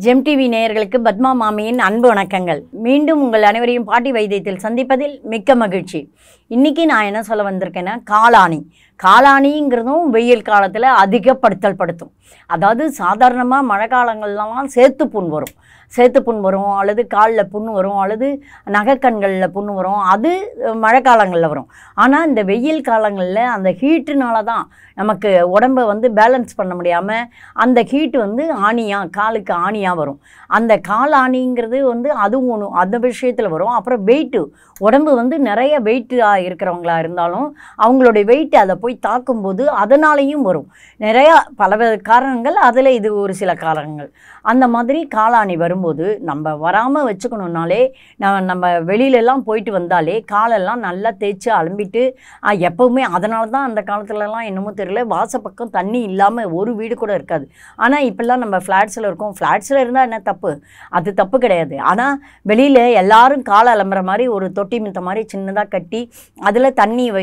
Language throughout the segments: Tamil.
ஜெம் டிவி நேயர்களுக்கு பத்மா மாமியின் அன்பு வணக்கங்கள் மீண்டும் உங்கள் அனைவரையும் பாட்டி வைத்தியத்தில் சந்திப்பதில் மிக்க மகிழ்ச்சி இன்னைக்கு நான் என்ன சொல்ல வந்திருக்கேன்னா காளானி காளானிங்கிறதும் வெயில் காலத்தில் அதிகப்படுத்தல் படுத்தும் அதாவது சாதாரணமாக மழை காலங்கள்லாம் சேத்து புண் வரும் சேத்து புண் வரும் அல்லது காலில் புண் வரும் அல்லது நகைக்கண்களில் புண் வரும் அது மழை காலங்களில் வரும் ஆனால் இந்த வெயில் காலங்களில் அந்த ஹீட்டுனால தான் நமக்கு உடம்பை வந்து பேலன்ஸ் பண்ண முடியாமல் அந்த ஹீட் வந்து ஆணியாக காலுக்கு ஆணியாக வரும் அந்த கால் ஆணிங்கிறது வந்து அதுவும் ஒன்று அந்த விஷயத்தில் வரும் அப்புறம் வெயிட்டு உடம்பு வந்து நிறைய வெயிட்டாக இருக்கிறவங்களா இருந்தாலும் அவங்களுடைய வெயிட் அதை போய் தாக்கும்போது அதனாலேயும் வரும் நிறையா பல காரணங்கள் அதில் இது ஒரு சில காரணங்கள் அந்த மாதிரி காளானி வரும்போது நம்ம வராமல் வச்சுக்கணுன்னாலே நம்ம நம்ம வெளியிலலாம் போயிட்டு வந்தாலே காலெல்லாம் நல்லா தேய்ச்சி அலம்பிட்டு ஆ, எப்பவுமே அதனால தான் அந்த காலத்துலலாம் என்னமோ தெரியல வாசப்பக்கம் தண்ணி இல்லாமல் ஒரு வீடு கூட இருக்காது ஆனால் இப்போல்லாம் நம்ம ஃப்ளாட்ஸில் இருக்கோம் ஃப்ளாட்ஸில் இருந்தால் என்ன தப்பு அது தப்பு கிடையாது ஆனால் வெளியில் எல்லாரும் காலை அலம்புற மாதிரி ஒரு தொட்டி மித்த மாதிரி சின்னதாக கட்டி அதில் தண்ணி வை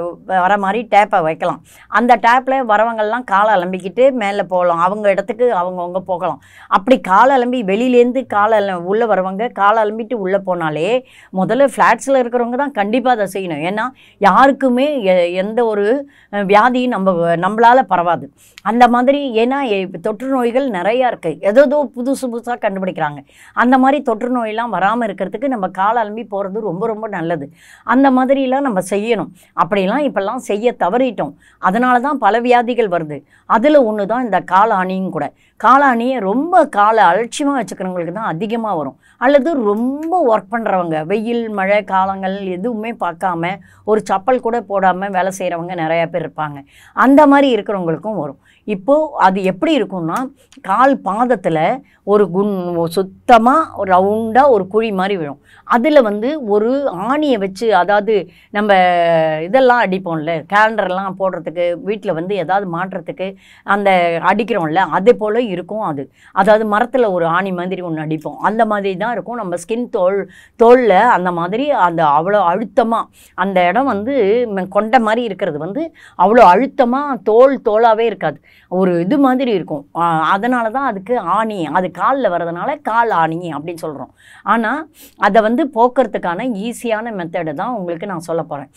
வர மாதிரி டேப்பை வைக்கலாம் அந்த டேப்பில் வரவங்கெல்லாம் காலை அலம்பிக்கிட்டு மேலே போகலாம் அவங்க இடத்துக்கு அவங்கவுங்க போகலாம் அப்படி காலை அலம்பி வெளியிலேருந்து காலை அல உள்ளே வரவங்க காலை அலம்பிட்டு உள்ளே போனாலே முதல்ல ஃப்ளாட்ஸில் இருக்கிறவங்க தான் கண்டிப்பாக அதை செய்யணும் ஏன்னா யாருக்குமே எ- எந்த ஒரு அஹ், வியாதியும் நம்ம நம்மளால் பரவாது அந்த மாதிரி ஏன்னா இப்ப தொற்று நோய்கள் நிறையா இருக்குது ஏதோ புதுசு புதுசாக கண்டுபிடிக்கிறாங்க அந்த மாதிரி தொற்று நோயெல்லாம் வராமல் இருக்கிறதுக்கு நம்ம கால் அலம்பி போகிறது ரொம்ப ரொம்ப நல்லது அந்த மாதிரிலாம் நம்ம செய்யணும் அப்படிலாம் இப்போல்லாம் செய்ய தவறிட்டோம் அதனால தான் பல வியாதிகள் வருது அதில் ஒன்று தான் இந்த காளானியும் கூட காளானியை ரொம்ப காலை அலட்சியமாக வச்சுக்கிறவங்களுக்கு தான் அதிகமாக வரும் அல்லது ரொம்ப ஒர்க் பண்ணுறவங்க வெயில் மழை காலங்கள் எதுவுமே பார்க்காம ஒரு சப்பல் கூட போடாமல் வேலை செய்கிறவங்க நிறையா பேர் இருப்பாங்க அந்த மாதிரி இருக்கிறவங்களுக்கும் வரும் இப்போது அது எப்படி இருக்கும்னா கால் பாதத்தில் ஒரு குன் சுத்தமாக ரவுண்டாக ஒரு குழி மாதிரி விழும் அதில் வந்து ஒரு ஆணியை வச்சு அதாவது நம்ம இதெல்லாம் அடிப்போம்ல கேலண்டர்லாம் போடுறதுக்கு வீட்டில் வந்து ஏதாவது மாட்டுறதுக்கு அந்த அடிக்கிறோம்ல அதே போல் இருக்கும் அது அதாவது மரத்தில் ஒரு ஆணி மாதிரி ஒன்று அடிப்போம் அந்த மாதிரி தான் இருக்கும் நம்ம ஸ்கின் தோல் தோலில் அந்த மாதிரி அந்த அவ்வளோ அழுத்தமாக அந்த இடம் வந்து ம், கொண்ட மாதிரி இருக்கிறது வந்து அவ்வளோ அழுத்தமாக தோல் தோலாகவே இருக்காது ஒரு இது மாதிரி இருக்கும் அதனால தான் அதுக்கு ஆணி அது காலில் வர்றதுனால கால் ஆணி அப்படின்னு சொல்கிறோம் ஆனால் அதை வந்து போக்குறதுக்கான ஈஸியான மெத்தடு தான் உங்களுக்கு நான் சொல்ல போகிறேன்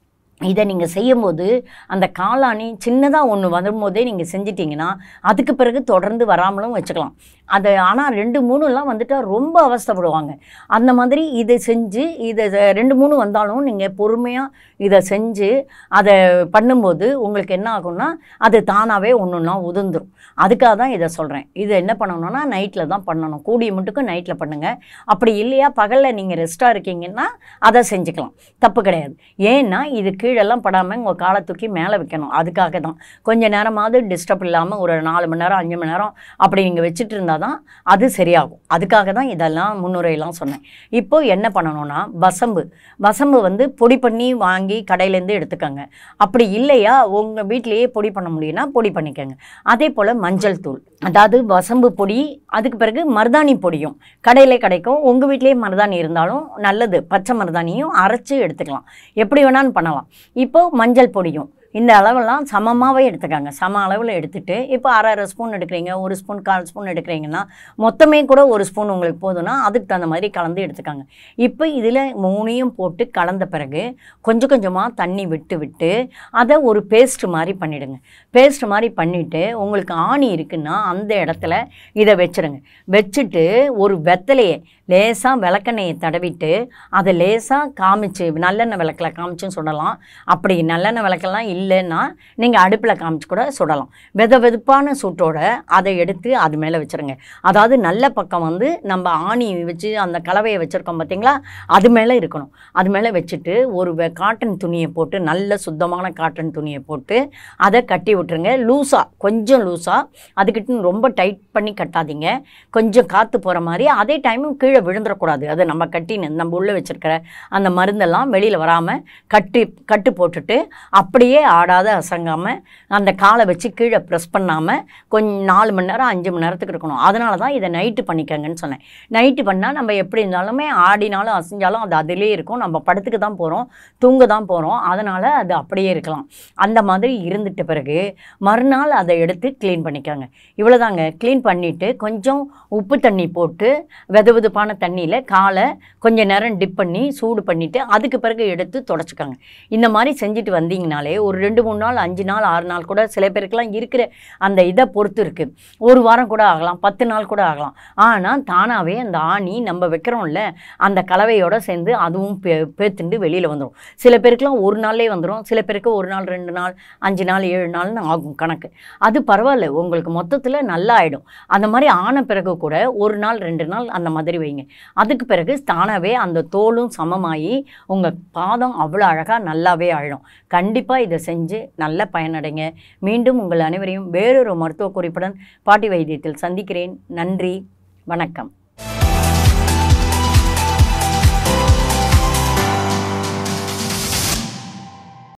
இதை நீங்கள் செய்யும்போது அந்த காளானி சின்னதாக ஒன்று வரும்போதே நீங்கள் செஞ்சிட்டிங்கன்னா அதுக்கு பிறகு தொடர்ந்து வராமலும் வச்சுக்கலாம் அது ஆனால் ரெண்டு மூணுலாம் வந்துட்டால் ரொம்ப அவஸ்தைப்படுவாங்க அந்த மாதிரி இதை செஞ்சு இதை இதை ரெண்டு மூணு வந்தாலும் நீங்கள் பொறுமையாக இதை செஞ்சு அதை பண்ணும்போது உங்களுக்கு என்ன ஆகும்னா அது தானாகவே ஒன்று ஒன்றா உதிர்ந்துரும் அதுக்காக தான் இதை சொல்கிறேன் இது என்ன பண்ணணும்னா நைட்டில் தான் பண்ணணும் கூடிய மட்டுக்கும் நைட்டில் பண்ணுங்கள் அப்படி இல்லையா பகலில் நீங்கள் ரெஸ்ட்டாக இருக்கீங்கன்னா அதை செஞ்சுக்கலாம் தப்பு கிடையாது ஏன்னா இது கீழெல்லாம் படாமல் உங்கள் காலை தூக்கி மேலே வைக்கணும் அதுக்காக தான் கொஞ்ச நேரமாவது டிஸ்டர்ப் இல்லாமல் ஒரு நாலு மணி நேரம் அஞ்சு மணி நேரம் அப்படி நீங்கள் வச்சுட்டு இருந்தால் தான் அது சரியாகும் அதுக்காக தான் இதெல்லாம் முன்னுரையெல்லாம் சொன்னேன் இப்போ என்ன பண்ணணும்னா வசம்பு வசம்பு வந்து பொடி பண்ணி வாங்கி கடையிலேருந்து எடுத்துக்கோங்க அப்படி இல்லையா உங்கள் வீட்டிலேயே பொடி பண்ண முடியும்னா பொடி பண்ணிக்கோங்க அதே போல் மஞ்சள் தூள் அதாவது வசம்பு பொடி அதுக்கு பிறகு மருதாணி பொடியும் கடையிலே கிடைக்கும் உங்கள் வீட்டிலேயே மருதாணி இருந்தாலும் நல்லது பச்சை மருதாணியும் அரைச்சி எடுத்துக்கலாம் எப்படி வேணாலும் பண்ணலாம் இப்போ மஞ்சள் பொடியும் இந்த அளவெல்லாம் சமமாகவே எடுத்துக்கோங்க சம அளவில் எடுத்துட்டு இப்போ அரை அரை ஸ்பூன் எடுக்கிறீங்க ஒரு ஸ்பூன் கால் ஸ்பூன் எடுக்கிறீங்கன்னா மொத்தமே கூட ஒரு ஸ்பூன் உங்களுக்கு போதும்னா அதுக்கு தகுந்த மாதிரி கலந்து எடுத்துக்கோங்க இப்போ இதில் மூணையும் போட்டு கலந்த பிறகு கொஞ்சம் கொஞ்சமாக தண்ணி விட்டு விட்டு அதை ஒரு பேஸ்ட் மாதிரி பண்ணிவிடுங்க பேஸ்ட் மாதிரி பண்ணிவிட்டு உங்களுக்கு ஆணி இருக்குன்னா அந்த இடத்துல இதை வச்சுருங்க வச்சுட்டு ஒரு வெத்தலையை லேசாக விளக்கெண்ணெயை தடவிட்டு அதை லேசாக காமிச்சு நல்லெண்ணெய் விளக்கில் காமிச்சும் சுடலாம் அப்படி நல்லெண்ணெய் விளக்கெல்லாம் இல்லைன்னா நீங்கள் அடுப்பில் காமிச்சு கூட சுடலாம் வெத வெதுப்பான சூட்டோட அதை எடுத்து அது மேலே வச்சுருங்க அதாவது நல்ல பக்கம் வந்து நம்ம ஆணி வச்சு அந்த கலவையை வச்சுருக்கோம் பார்த்தீங்களா அது மேலே இருக்கணும் அது மேலே வச்சுட்டு ஒரு வெ- காட்டன் துணியை போட்டு நல்ல சுத்தமான காட்டன் துணியை போட்டு அதை கட்டி விட்டுருங்க லூஸாக கொஞ்சம் லூஸாக அதுக்கிட்ட ரொம்ப டைட் பண்ணி கட்டாதீங்க கொஞ்சம் காற்று போகிற மாதிரி அதே டைமும் கீழே விழுந்துடக்கூடாது அதை நம்ம கட்டி நம்ம உள்ளே வச்சுருக்கிற அந்த மருந்தெல்லாம் வெளியில் வராமல் கட்டி கட்டு போட்டுட்டு அப்படியே ஆடாத அசங்காமல் அந்த காலை வச்சு கீழே ப்ரெஸ் பண்ணாமல் கொஞ்சம் நாலு மணி நேரம் அஞ்சு மணி நேரத்துக்கு இருக்கணும் அதனால தான் இதை நைட்டு பண்ணிக்கங்கன்னு சொன்னேன் நைட்டு பண்ணால் நம்ம எப்படி இருந்தாலுமே ஆடினாலும் அசைஞ்சாலும் அது அதிலே இருக்கும் நம்ம படத்துக்கு தான் போகிறோம் தூங்க தான் போகிறோம் அதனால் அது அப்படியே இருக்கலாம் அந்த மாதிரி இருந்துட்ட பிறகு மறுநாள் அதை எடுத்து க்ளீன் பண்ணிக்கோங்க இவ்வளோதாங்க க்ளீன் பண்ணிவிட்டு கொஞ்சம் உப்பு தண்ணி போட்டு வெது வெதுப்பான தண்ணியில் காலை கொஞ்ச நேரம் டிப் பண்ணி சூடு பண்ணிவிட்டு அதுக்கு பிறகு எடுத்து தொடச்சிக்கோங்க இந்த மாதிரி செஞ்சுட்டு வந்தீங்கனாலே ஒரு ரெண்டு மூணு நாள் அஞ்சு நாள் ஆறு நாள் கூட சில பேருக்குலாம் இருக்கிற அந்த இதை பொறுத்து இருக்குது ஒரு வாரம் கூட ஆகலாம் பத்து நாள் கூட ஆகலாம் ஆனால் தானாகவே அந்த ஆணி நம்ம வைக்கிறோம்ல அந்த கலவையோட சேர்ந்து அதுவும் பே பேத்துண்டு வெளியில் வந்துடும் சில பேருக்குலாம் ஒரு நாள்லே வந்துடும் சில பேருக்கு ஒரு நாள் ரெண்டு நாள் அஞ்சு நாள் ஏழு நாள்னு ஆகும் கணக்கு அது பரவாயில்ல உங்களுக்கு மொத்தத்தில் நல்லா ஆகிடும் அந்த மாதிரி ஆன பிறகு கூட ஒரு நாள் ரெண்டு நாள் அந்த மாதிரி வைங்க அதுக்கு பிறகு தானாகவே அந்த தோலும் சமமாகி உங்கள் பாதம் அவ்வளோ அழகாக நல்லாவே ஆயிடும் கண்டிப்பாக இதை செஞ்சு நல்ல பயனடைங்க மீண்டும் உங்கள் அனைவரையும் வேறொரு மருத்துவ குறிப்புடன் பாட்டி வைத்தியத்தில் சந்திக்கிறேன் நன்றி வணக்கம்